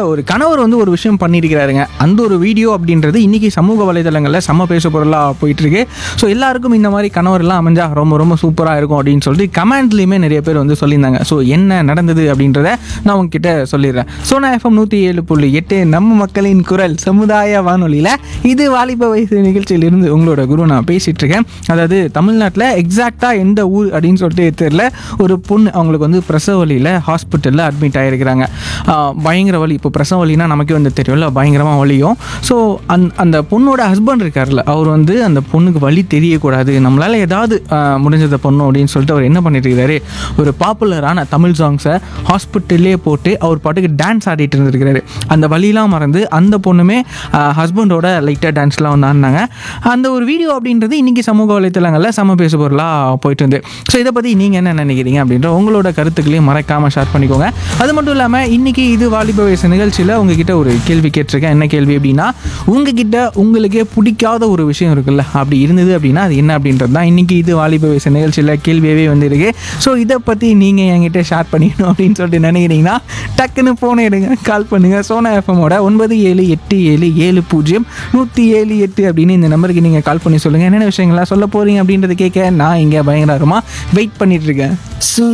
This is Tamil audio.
ஒரு கணவர் வந்து ஒரு விஷயம் பண்ணியிருக்கிறாருங்க அந்த ஒரு வீடியோ அப்படின்றது இன்னைக்கு சமூக வலைதளங்களில் செம்ம பேச பொருளாக போயிட்டு இருக்கு ஸோ எல்லாருக்கும் இந்த மாதிரி கணவர்லாம் அமைஞ்சா ரொம்ப ரொம்ப சூப்பராக இருக்கும் அப்படின்னு சொல்லிட்டு கமெண்ட்லேயுமே நிறைய பேர் வந்து சொல்லியிருந்தாங்க ஸோ என்ன நடந்தது அப்படின்றத நான் உங்ககிட்ட சொல்லிடுறேன் சோனா எஃப்எம் நூற்றி ஏழு புள்ளி எட்டு நம்ம மக்களின் குரல் சமுதாய வானொலியில் இது வாலிப வயசு நிகழ்ச்சியிலிருந்து உங்களோட குரு நான் பேசிட்டு இருக்கேன் அதாவது தமிழ்நாட்டில் எக்ஸாக்டாக எந்த ஊர் அப்படின்னு சொல்லிட்டு தெரியல ஒரு பொண்ணு அவங்களுக்கு வந்து பிரசவ வலியில் ஹாஸ்பிட்டலில் அட்மிட் ஆகிருக்கிறாங்க பயங்கர வலி இப்போ பிரசவ வலினா நமக்கே வந்து தெரியும்ல பயங்கரமாக வலியும் ஸோ அந் அந்த பொண்ணோட ஹஸ்பண்ட் இருக்கார்ல அவர் வந்து அந்த பொண்ணுக்கு வலி தெரியக்கூடாது நம்மளால் ஏதாவது ஆஹ், முடிஞ்சதை பண்ணணும் அப்படின்னு சொல்லிட்டு அவர் என்ன பண்ணிட்டு இருக்காரு ஒரு பாப்புலரான தமிழ் சாங்ஸை ஹாஸ்பிட்டல்லே போட்டு அவர் பாட்டுக்கு டான்ஸ் ஆடிட்டு இருந்திருக்கிறாரு அந்த வலிலாம் மறந்து அந்த பொண்ணுமே ஹஸ்பண்டோட லைட்டாக டான்ஸ்லாம் வந்து ஆடினாங்க அந்த ஒரு வீடியோ அப்படின்றது இன்றைக்கி சமூக வலைத்தளங்களில் சம பேசு பொருளாக போயிட்டு இருந்து ஸோ இதை பற்றி நீங்கள் என்ன நினைக்கிறீங்க அப்படின்ற உங்களோட கருத்துக்களையும் மறக்காமல் ஷேர் பண்ணிக்கோங்க அது மட்டும் இல்லாமல் இன்றைக்கி இது வாலிப வயசு நிகழ்ச்சியில் உங்ககிட்ட ஒரு கேள்வி கேட்டிருக்கேன் என்ன கேள்வி அப்படின்னா உங்ககிட்ட உங்களுக்கே பிடிக்காத ஒரு விஷயம் இருக்குல்ல அப்படி இருந்தது அப்படின்னா அது என்ன அப்படின்றது தான் இன்றைக்கி இது வாலிப வயசு நிகழ்ச்சியில் கேள்வியாகவே வந்திருக்கு ஸோ இதை பற்றி நீங்கள் என்கிட்ட ஷேர் பண்ணிக்கணும் அப்படின்னு சொல்லிட்டு நினைக்கிறீங்கன்னா டக்குன்னு ஃபோனை எடுங்க கால் பண்ணுங்கள் சோனா எஃப்எம்மோட ஒன்பது ஏழு எட்டு ஏழு ஏழு பூஜ்ஜியம் நூற்றி ஏழு எட்டு அப்படின்னு இந்த நம்பருக்கு நீங்கள் கால் பண்ணி சொல்லுங்கள் என்னென்ன விஷயங்கள்லாம் சொல்ல போகிறீங்க அப்படின்றத கேட்க நான் இங்கே பயங்கரமாக வெயிட் பண்ணிட்டு இருக்கேன்